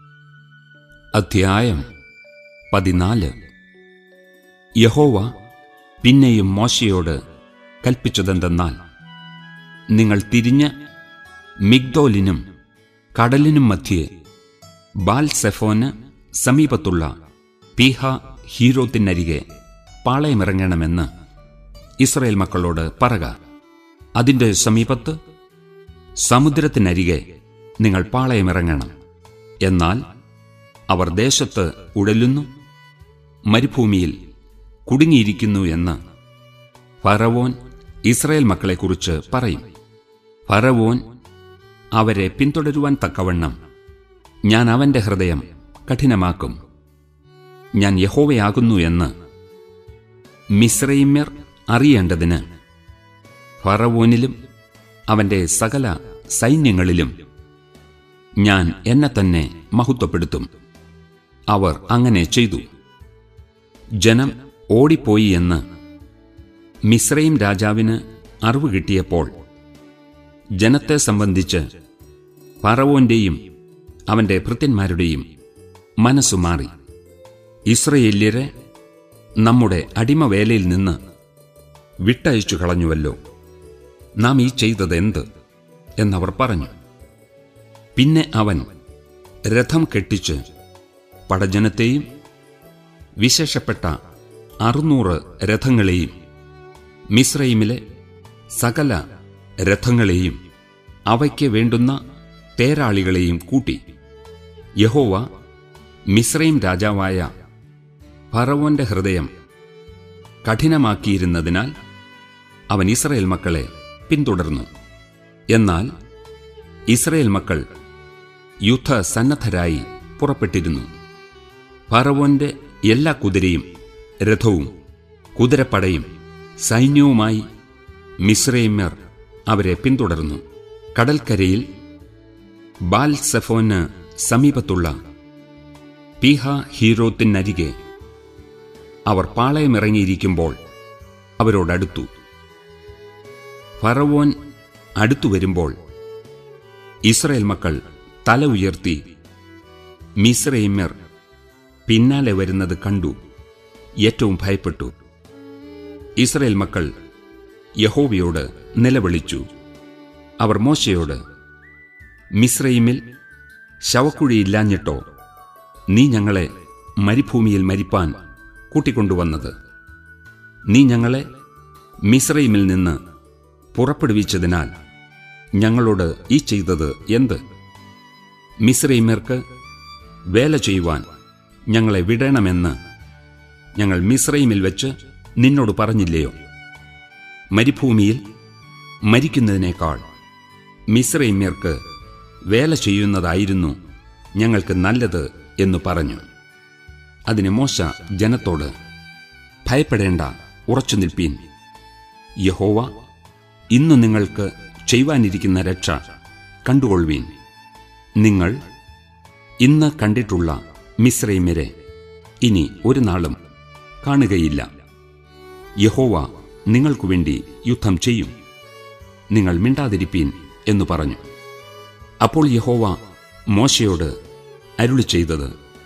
അധ്യായം പതിനാല് യഹോവ പിന്നെയും മോശയോട് കൽപ്പിച്ചതെന്തെന്നാൽ നിങ്ങൾ തിരിഞ്ഞ് മിഗ്ദോലിനും കടലിനും മധ്യേ ബാൽ സെഫോന് സമീപത്തുള്ള പീഹ ഹീരോത്തിനരികെ പാളയമിറങ്ങണമെന്ന് ഇസ്രയേൽ മക്കളോട് പറക അതിന്റെ സമീപത്ത് സമുദ്രത്തിനരികെ നിങ്ങൾ പാളയമിറങ്ങണം എന്നാൽ അവർ ദേശത്ത് ഉഴലുന്നു മരുഭൂമിയിൽ കുടുങ്ങിയിരിക്കുന്നു എന്ന് ഫറവോൻ ഇസ്രയേൽ മക്കളെക്കുറിച്ച് പറയും ഫറവോൻ അവരെ പിന്തുടരുവാൻ തക്കവണ്ണം ഞാൻ അവന്റെ ഹൃദയം കഠിനമാക്കും ഞാൻ യഹോവയാകുന്നു എന്ന് മിശ്രൈമ്യർ അറിയേണ്ടതിന് ഫറവോനിലും അവന്റെ സകല സൈന്യങ്ങളിലും ഞാൻ എന്നെ തന്നെ മഹത്വപ്പെടുത്തും അവർ അങ്ങനെ ചെയ്തു ജനം ഓടിപ്പോയി എന്ന് മിശ്രയും രാജാവിന് അറിവ് കിട്ടിയപ്പോൾ ജനത്തെ സംബന്ധിച്ച് ഫറവോന്റെയും അവന്റെ ഭൃത്യന്മാരുടെയും മനസ്സു മാറി ഇസ്രയേല്യരെ നമ്മുടെ അടിമവേലയിൽ നിന്ന് വിട്ടയച്ചു കളഞ്ഞുവല്ലോ നാം ഈ ചെയ്തതെന്ത് എന്നവർ പറഞ്ഞു പിന്നെ അവൻ രഥം കെട്ടിച്ച് പടജനത്തെയും വിശേഷപ്പെട്ട അറുന്നൂറ് രഥങ്ങളെയും മിശ്രൈമിലെ സകല രഥങ്ങളെയും അവയ്ക്ക് വേണ്ടുന്ന തേരാളികളെയും കൂട്ടി യഹോവ മിശ്രൈം രാജാവായ ഫറവോന്റെ ഹൃദയം കഠിനമാക്കിയിരുന്നതിനാൽ അവൻ ഇസ്രയേൽ മക്കളെ പിന്തുടർന്നു എന്നാൽ ഇസ്രയേൽ മക്കൾ യുദ്ധസന്നദ്ധരായി പുറപ്പെട്ടിരുന്നു ഫറവോന്റെ എല്ലാ കുതിരയും രഥവും കുതിരപ്പടയും സൈന്യവുമായി മിശ്രൈമ്യർ അവരെ പിന്തുടർന്നു കടൽക്കരയിൽ ബാൽ സെഫോന് സമീപത്തുള്ള പീഹ ഹീരോത്തിനരികെ അവർ പാളയമിറങ്ങിയിരിക്കുമ്പോൾ അവരോടടുത്തു ഫറവോൻ അടുത്തു വരുമ്പോൾ ഇസ്രയേൽ മക്കൾ തല ഉയർത്തി മിസ്രൈമ്യർ പിന്നാലെ വരുന്നത് കണ്ടു ഏറ്റവും ഭയപ്പെട്ടു ഇസ്രയേൽ മക്കൾ യഹോവയോട് നിലവിളിച്ചു അവർ മോശയോട് മിസ്രൈമിൽ ശവക്കുഴിയില്ലാഞ്ഞിട്ടോ നീ ഞങ്ങളെ മരുഭൂമിയിൽ മരിപ്പാൻ കൂട്ടിക്കൊണ്ടുവന്നത് നീ ഞങ്ങളെ മിസ്രൈമിൽ നിന്ന് പുറപ്പെടുവിച്ചതിനാൽ ഞങ്ങളോട് ഈ ചെയ്തത് എന്ത് മിസ്രൈമ്യർക്ക് വേല ചെയ്യുവാൻ ഞങ്ങളെ വിടണമെന്ന് ഞങ്ങൾ മിസ്രൈമിൽ വെച്ച് നിന്നോട് പറഞ്ഞില്ലയോ മരുഭൂമിയിൽ മരിക്കുന്നതിനേക്കാൾ മിസ്രൈമ്യർക്ക് വേല ചെയ്യുന്നതായിരുന്നു ഞങ്ങൾക്ക് നല്ലത് എന്നു പറഞ്ഞു അതിന് മോശ ജനത്തോട് ഭയപ്പെടേണ്ട ഉറച്ചു നിൽപ്പീൻ യഹോവ ഇന്നു നിങ്ങൾക്ക് ചെയ്യുവാനിരിക്കുന്ന രക്ഷ കണ്ടുകൊള്ളുവീൻ നിങ്ങൾ ഇന്ന് കണ്ടിട്ടുള്ള മിശ്രൈമ്യരെ ഇനി ഒരു നാളും കാണുകയില്ല യഹോവ നിങ്ങൾക്കു വേണ്ടി യുദ്ധം ചെയ്യും നിങ്ങൾ മിണ്ടാതിരിപ്പീൻ എന്നു പറഞ്ഞു അപ്പോൾ യഹോവ മോശയോട് അരുളി ചെയ്തത്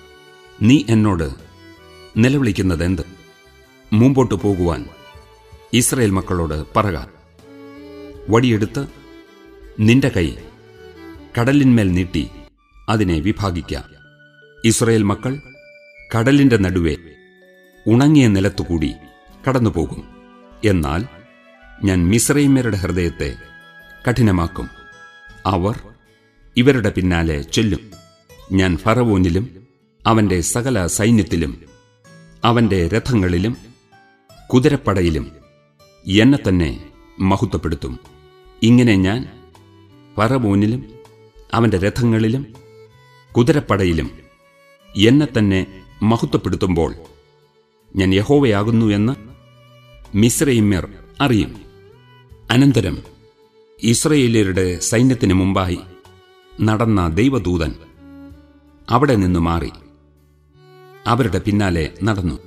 നീ എന്നോട് നിലവിളിക്കുന്നതെന്ത് മുമ്പോട്ടു പോകുവാൻ ഇസ്രയേൽ മക്കളോട് പറക വടിയെടുത്ത് നിന്റെ കൈ കടലിന്മേൽ നീട്ടി അതിനെ വിഭാഗിക്ക ഇസ്രയേൽ മക്കൾ കടലിന്റെ നടുവെ ഉണങ്ങിയ നിലത്തുകൂടി കടന്നുപോകും എന്നാൽ ഞാൻ മിസ്രൈമ്യരുടെ ഹൃദയത്തെ കഠിനമാക്കും അവർ ഇവരുടെ പിന്നാലെ ചെല്ലും ഞാൻ ഫറവോനിലും അവന്റെ സകല സൈന്യത്തിലും അവന്റെ രഥങ്ങളിലും കുതിരപ്പടയിലും എന്നെ തന്നെ മഹത്വപ്പെടുത്തും ഇങ്ങനെ ഞാൻ ഫറവോനിലും അവന്റെ രഥങ്ങളിലും കുതിരപ്പടയിലും എന്നെ തന്നെ മഹത്വപ്പെടുത്തുമ്പോൾ ഞാൻ യഹോവയാകുന്നു എന്ന് മിശ്രൈമ്യർ അറിയും അനന്തരം ഇസ്രയേലിയരുടെ സൈന്യത്തിന് മുമ്പായി നടന്ന ദൈവദൂതൻ അവിടെ നിന്ന് മാറി അവരുടെ പിന്നാലെ നടന്നു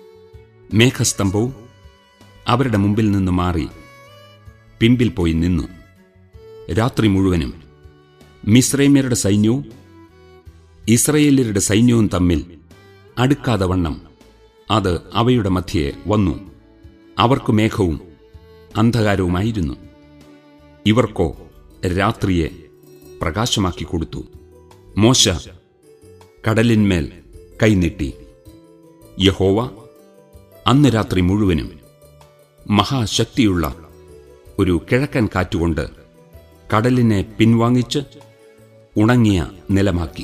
മേഘസ്തംഭവും അവരുടെ മുമ്പിൽ നിന്ന് മാറി പിമ്പിൽ പോയി നിന്നു രാത്രി മുഴുവനും മിശ്രൈമ്യരുടെ സൈന്യവും ഇസ്രയേല്യരുടെ സൈന്യവും തമ്മിൽ അടുക്കാതെ വണ്ണം അത് അവയുടെ മധ്യേ വന്നു അവർക്ക് മേഘവും അന്ധകാരവുമായിരുന്നു ഇവർക്കോ രാത്രിയെ പ്രകാശമാക്കി കൊടുത്തു മോശ കടലിന്മേൽ കൈനീട്ടി യഹോവ അന്ന് രാത്രി മുഴുവനും മഹാശക്തിയുള്ള ഒരു കിഴക്കൻ കാറ്റുകൊണ്ട് കടലിനെ പിൻവാങ്ങിച്ച് ഉണങ്ങിയ നിലമാക്കി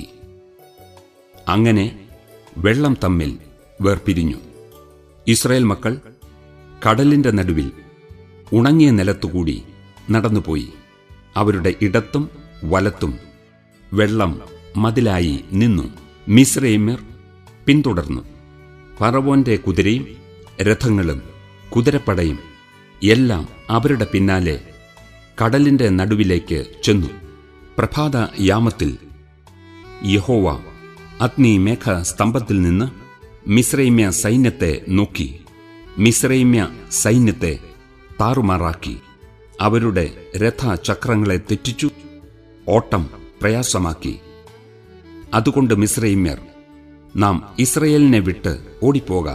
അങ്ങനെ വെള്ളം തമ്മിൽ വേർപിരിഞ്ഞു ഇസ്രായേൽ മക്കൾ കടലിന്റെ നടുവിൽ ഉണങ്ങിയ നിലത്തുകൂടി നടന്നുപോയി അവരുടെ ഇടത്തും വലത്തും വെള്ളം മതിലായി നിന്നു മിശ്രൈമ്യർ പിന്തുടർന്നു ഫറവോന്റെ കുതിരയും രഥങ്ങളും കുതിരപ്പടയും എല്ലാം അവരുടെ പിന്നാലെ കടലിന്റെ നടുവിലേക്ക് ചെന്നു പ്രഭാത യാമത്തിൽ യഹോവ അഗ്നി മേഘ സ്തംഭത്തിൽ നിന്ന് മിശ്രൈമ്യ സൈന്യത്തെ നോക്കി മിശ്രൈമ്യ സൈന്യത്തെ താറുമാറാക്കി അവരുടെ രഥചക്രങ്ങളെ തെറ്റിച്ചു ഓട്ടം പ്രയാസമാക്കി അതുകൊണ്ട് മിശ്രൈമ്യർ നാം ഇസ്രയേലിനെ വിട്ട് ഓടിപ്പോക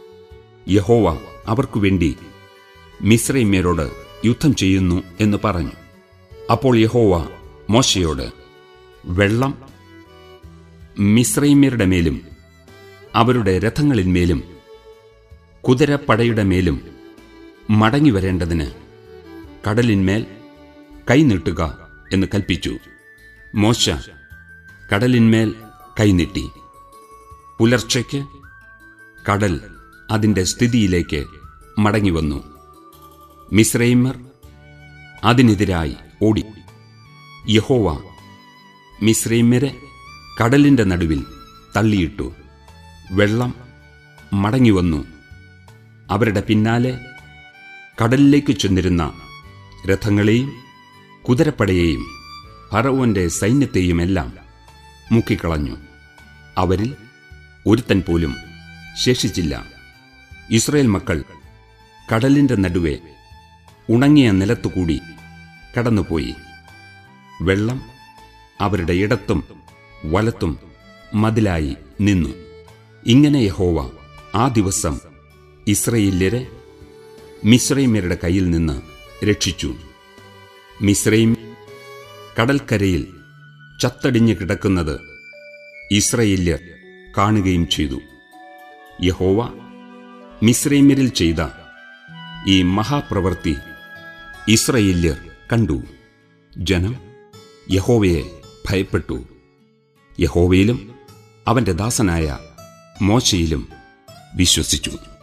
യഹോവ അവർക്കു വേണ്ടി മിശ്രൈമ്യരോട് യുദ്ധം ചെയ്യുന്നു എന്ന് പറഞ്ഞു അപ്പോൾ യഹോവ മോശയോട് വെള്ളം മിശ്രൈമ്യരുടെ മേലും അവരുടെ രഥങ്ങളിന്മേലും കുതിരപ്പടയുടെ മേലും മടങ്ങി വരേണ്ടതിന് കടലിന്മേൽ കൈനീട്ടുക എന്ന് കൽപ്പിച്ചു മോശ കടലിന്മേൽ കൈനീട്ടി പുലർച്ചയ്ക്ക് കടൽ അതിന്റെ സ്ഥിതിയിലേക്ക് മടങ്ങിവന്നു മിശ്രൈമർ അതിനെതിരായി ഓടി യഹോവ മിശ്രൈമ്യരെ കടലിന്റെ നടുവിൽ തള്ളിയിട്ടു വെള്ളം മടങ്ങിവന്നു അവരുടെ പിന്നാലെ കടലിലേക്ക് ചെന്നിരുന്ന രഥങ്ങളെയും കുതിരപ്പടയെയും ഫറവോന്റെ സൈന്യത്തെയുമെല്ലാം മുക്കിക്കളഞ്ഞു അവരിൽ ഒരുത്തൻ പോലും ശേഷിച്ചില്ല ഇസ്രയേൽ മക്കൾ കടലിന്റെ നടുവെ ഉണങ്ങിയ നിലത്തുകൂടി കടന്നുപോയി വെള്ളം അവരുടെ ഇടത്തും വലത്തും മതിലായി നിന്നു ഇങ്ങനെ യഹോവ ആ ദിവസം ഇസ്രയേല്യരെ മിശ്രൈമ്യരുടെ കയ്യിൽ നിന്ന് രക്ഷിച്ചു മിശ്രൈം കടൽക്കരയിൽ ചത്തടിഞ്ഞു കിടക്കുന്നത് ഇസ്രയേല്യർ കാണുകയും ചെയ്തു യഹോവ മിശ്രൈമ്യരിൽ ചെയ്ത ഈ മഹാപ്രവൃത്തി ഇസ്രയേല്യർ കണ്ടു ജനം യഹോവയെ ഭയപ്പെട്ടു യഹോവയിലും അവന്റെ ദാസനായ മോശയിലും വിശ്വസിച്ചു